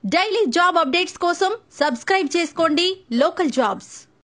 daily job updates కోసం subscribe చేసుకోండి local jobs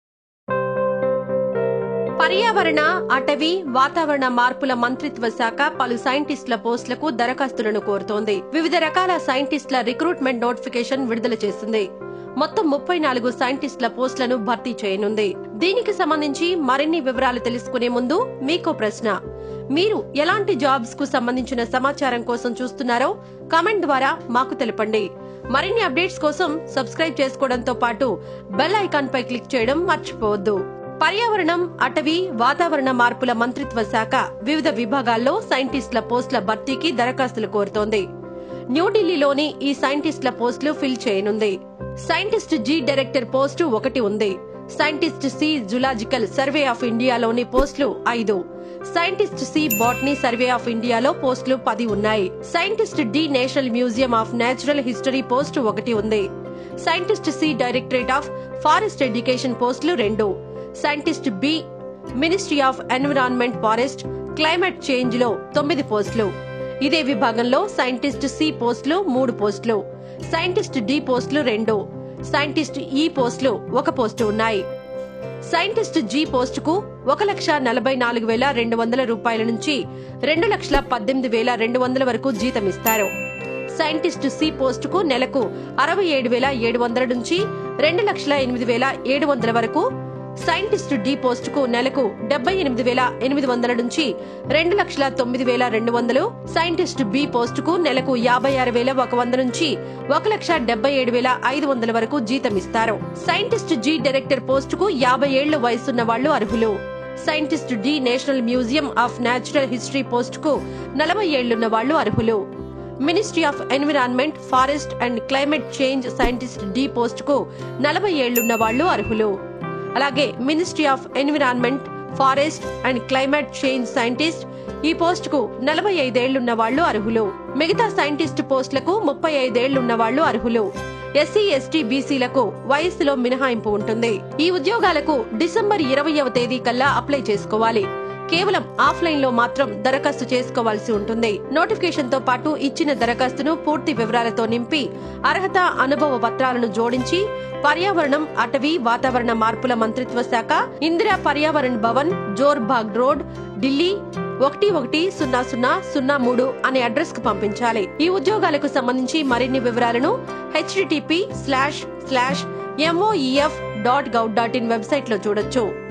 పర్యావరణ అటవీ వాతావరణ మార్పుల మంత్రిత్వ శాఖ పలు సైంటిస్టుల పోస్టులకు దరఖాస్తులను కోరుతోంది వివిధ రకాల సైంటిస్టుల రిక్రూట్మెంట్ నోటిఫికేషన్ విడుదల చేసింది మొత్తం ముప్పై నాలుగు సైంటిస్టుల పోస్టులను భర్తీ చేయనుంది దీనికి సంబంధించి మరిన్ని వివరాలు తెలుసుకునే ముందు మీకో ప్రశ్న మీరు ఎలాంటి జాబ్స్ కు సంబంధించిన సమాచారం కోసం చూస్తున్నారో కామెంట్ ద్వారా మాకు తెలపండి మరిన్ని అప్డేట్స్ కోసం సబ్స్క్రైబ్ చేసుకోవడంతో పాటు బెల్ ఐకాన్ పై క్లిక్ చేయడం మర్చిపోవద్దు పర్యావరణం అటవీ వాతావరణ మార్పుల మంత్రిత్వ శాఖ వివిధ విభాగాల్లో సైంటిస్టుల పోస్టుల భర్తీకి దరఖాస్తులు కోరుతోంది న్యూఢిల్లీలోని ఈ సైంటిస్టుల పోస్టులు ఫిల్ చేయనుంది సైంటిస్ట్ జీ డైరెక్టర్ పోస్టు ఒకటి ఉంది scientist C zoological survey of ఇండియాలోని పోస్టులు ఐదు scientist C botany survey of ఇండియాలో పోస్టులు పది ఉన్నాయి scientist D national museum of natural history post ఒకటి ఉంది scientist C directorate of forest education పోస్టులు రెండు scientist B ministry of environment forest climate change లో తొమ్మిది పోస్టులు ఇదే విభాగంలో సైంటిస్ట్ సి పోస్టులు మూడు పోస్టులు సైంటిస్ట్ డి పోస్టులు రెండు సైంటిస్ట్ ఈ పోస్టులు ఒక పోస్టు ఉన్నాయి సైంటిస్ట్ జీ పోస్టుకు ఒక లక్ష నలభై నాలుగు వేల రెండు వందల రూపాయల నుంచి రెండు లక్షల పద్దెనిమిది వేల రెండు వందల వరకు జీతం ఇస్తారు సైంటిస్ట్ సి పోస్టుకు నెలకు అరవై ఏడు వేల ఏడు వందల నుంచి రెండు లక్షల ఎనిమిది వేల ఏడు వందల వరకు సైంటిస్ట్ డి పోస్టుకు నెలకు డెబ్బై ఎనిమిది వేల ఎనిమిది వందల నుంచి రెండు లక్షల తొమ్మిది వేల రెండు వందలు సైంటిస్ట్ బి పోస్టుకు నెలకు యాభై ఆరు వేల ఒక వంద నుంచి ఒక లక్ష డెబ్బై ఏడు వేల ఐదు వందల వరకు జీతం ఇస్తారు సైంటిస్ట్ జి డైరెక్టర్ పోస్టుకు యాభై ఏళ్లు వయసున్న వాళ్లు అర్హులు scientist D national museum of natural history పోస్టుకు నలభై ఏళ్లున్న వాళ్లు అర్హులు ministry of environment forest and climate change scientist D పోస్టుకు నలభై ఏళ్లున్న వాళ్లు అర్హులు అలాగే ministry of environment forest and climate change scientist E పోస్టుకు నలభై ఐదేళ్లున్న వాళ్లు అర్హులు మిగతా సైంటిస్ట్ పోస్టులకు ముప్పై ఐదేళ్లున్న వాళ్లు అర్హులు ఎస్సీ ఎస్టీ బీసీలకు వయస్సులో మినహాయింపు ఉంటుంది ఈ ఉద్యోగాలకు డిసెంబర్ ఇరవయవ తేదీ కల్లా అప్లై చేసుకోవాలి కేవలం ఆఫ్లైన్ లో మాత్రం దరఖాస్తు చేసుకోవాల్సి ఉంటుంది నోటిఫికేషన్ తో పాటు ఇచ్చిన దరఖాస్తును పూర్తి వివరాలతో నింపి అర్హత అనుభవ పత్రాలను జోడించి పర్యావరణం అటవీ వాతావరణ మార్పుల మంత్రిత్వ శాఖ ఇందిరా పర్యావరణ్ భవన్ జోర్ బాగ్ రోడ్ ఢిల్లీ ఒకటి ఒకటి సున్నా సున్నా సున్నా మూడు అనే అడ్రస్ కు పంపించాలి ఈ ఉద్యోగాలకు సంబంధించి మరిన్ని వివరాలను http slash slash MOEF dot gov dot in website లో చూడొచ్చు